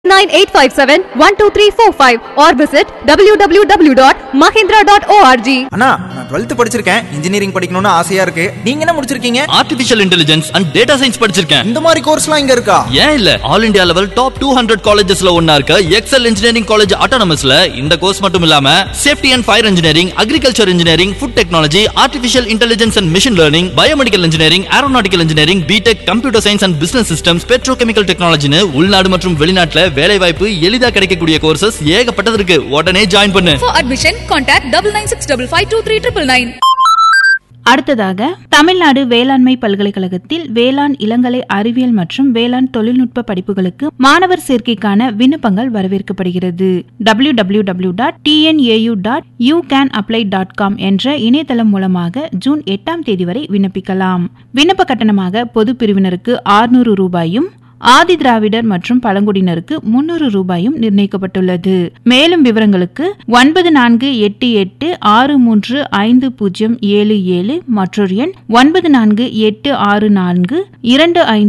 9857 12345 or visit www.mahindra.org. அண்ணா நான் twelfth படிச்சிருக்கேன் engineering படிக்கணும்னு ஆசையா இருக்கு நீங்க என்ன முடிச்சிருக்கீங்க artificial intelligence and data science படிச்சிருக்கேன் இந்த மாதிரி கோர்ஸ்லாம் இங்க இருக்கா ஏன் இல்ல all India level top two hundred காலேஜஸ்ல ஒன்னா இருக்க எக்ஸல் இன்ஜினியரிங் காலேஜ் ஆட்டோனமஸ்ல இந்த கோர்ஸ் மட்டும் இல்லாம safety and fire engineering agriculture engineering food technology artificial intelligence and machine learning biomedical engineering aeronautical engineering BTech computer science and business systems petrochemical டெக்னாலஜின்னு உள்நாடு மற்றும் வெளிநாட்டுல வேலை வாய்ப்பு எளிதா கிடைக்கக்கூடிய கோர்சஸ் ஏகப்பட்டது இருக்கு உடனே ஜாயின் பண்ணு For admission, contact double nine six double five two three triple nine. அடுத்ததாக தமிழ்நாடு வேளாண்மை பல்கலைக்கழகத்தில் வேளாண் இளங்கலை அறிவியல் மற்றும் வேளாண் தொழில்நுட்ப படிப்புகளுக்கு மாணவர் சேர்க்கைக்கான விண்ணப்பங்கள் வரவேற்கப்படுகிறது W W W dot TNAU dot you can apply dot com என்ற இணையதளம் மூலமாக ஜூன் எட்டாம் தேதி வரை விண்ணப்பிக்கலாம் விண்ணப்ப கட்டணமாக பொது பிரிவினருக்கு ஆறுநூறு ரூபாயும் ஆதி திராவிடர் மற்றும் பழங்குடியினருக்கு முன்னூறு ரூபாயும் நிர்ணயிக்கப்பட்டுள்ளது மேலும் விவரங்களுக்கு ஒன்பது நான்கு எட்டு எட்டு ஆறு மூன்று ஐந்து பூஜ்ஜியம் ஏழு ஏழு மற்றொரு எண் ஒன்பது நான்கு எட்டு ஆறு நான்கு இரண்டு ஐந்து